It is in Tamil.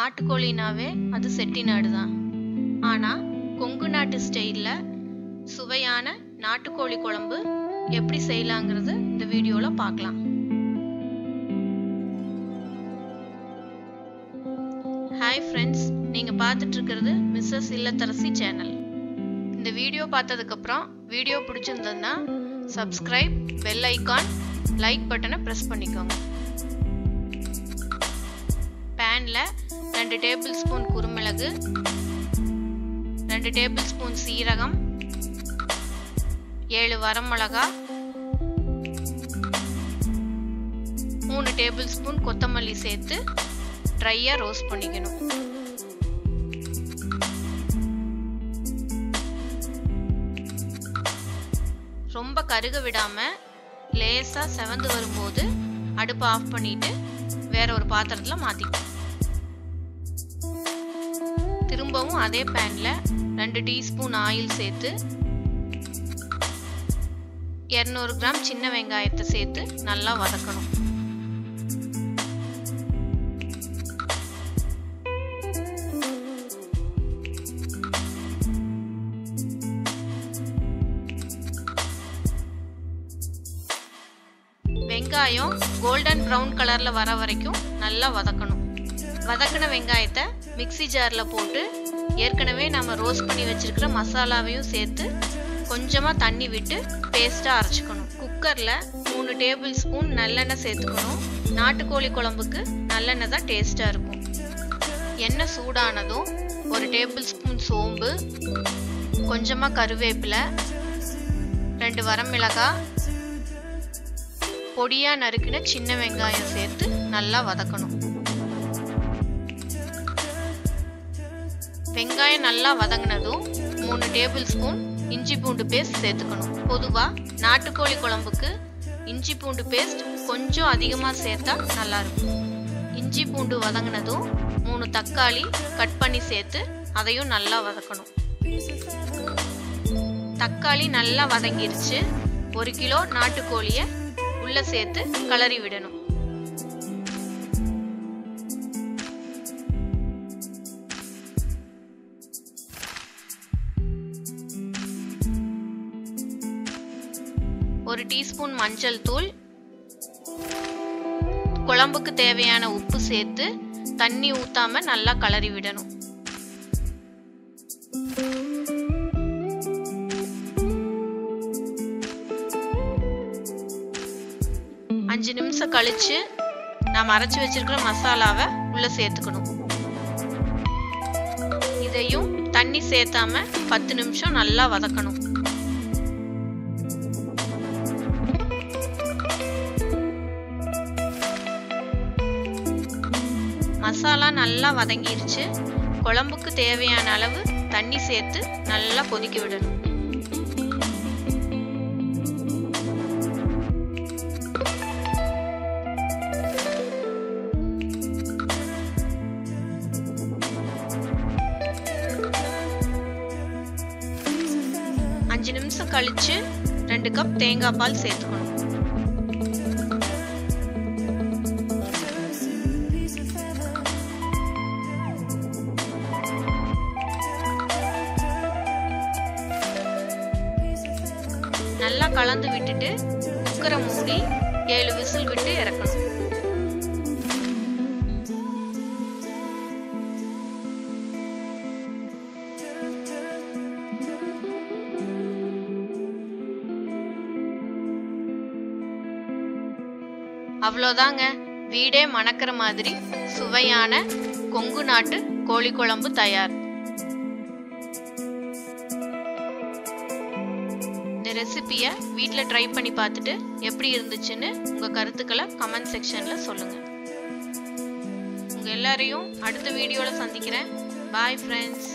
நாட்டுக்கோழினாவே அது செட்டிநாடு தான் ஆனால் கொங்கு நாட்டு ஸ்டைலில் சுவையான நாட்டுக்கோழி குழம்பு எப்படி செய்யலாங்கிறது இந்த வீடியோவில் பார்க்கலாம் ஹாய் ஃப்ரெண்ட்ஸ் நீங்கள் பார்த்துட்டு இருக்கிறது மிஸ்ஸஸ் இல்லத்தரசி சேனல் இந்த வீடியோ பார்த்ததுக்கப்புறம் வீடியோ பிடிச்சிருந்ததுன்னா சப்ஸ்கிரைப் பெல் ஐக்கான் லைக் பட்டனை ப்ரெஸ் பண்ணிக்கோங்க பேனில் ரெண்டு டேபிள் ஸ்பூன் குருமிளகு ரெண்டு டேபிள் ஸ்பூன் சீரகம் ஏழு வரமிளகா மூணு டேபிள் ஸ்பூன் கொத்தமல்லி சேர்த்து ட்ரையாக ரோஸ்ட் பண்ணிக்கணும் ரொம்ப கருக விடாமல் லேசாக செவந்து வரும்போது அடுப்பை ஆஃப் பண்ணிட்டு வேற ஒரு பாத்திரத்தில் மாற்றிக்கணும் திரும்பவும் அதே பேனில் ரெண்டு டீஸ்பூன் ஆயில் சேர்த்து இரநூறு கிராம் சின்ன வெங்காயத்தை சேர்த்து நல்லா வதக்கணும் வெங்காயம் கோல்டன் ப்ரௌன் கலரில் வர வரைக்கும் நல்லா வதக்கணும் வதக்கின வெங்காயத்தை மிக்சி ஜாரில் போட்டு ஏற்கனவே நம்ம ரோஸ்ட் பண்ணி வச்சுருக்கிற மசாலாவையும் சேர்த்து கொஞ்சமாக தண்ணி விட்டு பேஸ்ட்டாக அரைச்சிக்கணும் குக்கரில் மூணு டேபிள் ஸ்பூன் நல்லெண்ணெய் சேர்த்துக்கணும் நாட்டுக்கோழி குழம்புக்கு நல்லெண்ணெய் தான் டேஸ்ட்டாக இருக்கும் எண்ணெய் சூடானதும் ஒரு டேபிள் ஸ்பூன் சோம்பு கொஞ்சமாக கருவேப்பிலை ரெண்டு வரமிளகாய் பொடியாக நறுக்கின சின்ன வெங்காயம் சேர்த்து நல்லா வதக்கணும் வெங்காயம் நல்லா வதங்கினதும் மூணு டேபிள் ஸ்பூன் இஞ்சி பூண்டு பேஸ்ட் சேர்த்துக்கணும் பொதுவாக நாட்டுக்கோழி குழம்புக்கு இஞ்சி பூண்டு பேஸ்ட் கொஞ்சம் அதிகமாக சேர்த்தா நல்லாயிருக்கும் இஞ்சி பூண்டு வதங்கினதும் மூணு தக்காளி கட் பண்ணி சேர்த்து அதையும் நல்லா வதக்கணும் தக்காளி நல்லா வதங்கிருச்சு ஒரு கிலோ நாட்டுக்கோழியை உள்ள சேர்த்து கலரி விடணும் ஒரு டீஸ்பூன் மஞ்சள் தூள் குழம்புக்கு தேவையான உப்பு சேர்த்து தண்ணி ஊத்தாம நல்லா கலரி விடணும் அஞ்சு நிமிஷம் கழிச்சு நாம் அரைச்சி வச்சிருக்கிற மசாலாவை உள்ள சேர்த்துக்கணும் இதையும் தண்ணி சேர்த்தாம பத்து நிமிஷம் நல்லா வதக்கணும் மசாலா நல்லா வதங்கிருச்சு குழம்புக்கு தேவையான அளவு தண்ணி சேர்த்து நல்லா கொதிக்க விடணும் அஞ்சு நிமிஷம் கழிச்சு ரெண்டு கப் தேங்காய் பால் சேர்த்துக்கணும் நல்லா கலந்து விட்டுட்டு குக்கரை மூடி ஏழு விசில் விட்டு இறக்கணும் அவ்வளோதாங்க வீடே மணக்கிற மாதிரி சுவையான கொங்கு நாட்டு கோழி குழம்பு தயார் இந்த ரெசிபியை வீட்டில் ட்ரை பண்ணி பார்த்துட்டு எப்படி இருந்துச்சுன்னு உங்கள் கருத்துக்களை கமெண்ட் செக்ஷனில் சொல்லுங்கள் உங்கள் எல்லாரையும் அடுத்த வீடியோவில் சந்திக்கிறேன் பாய் ஃப்ரெண்ட்ஸ்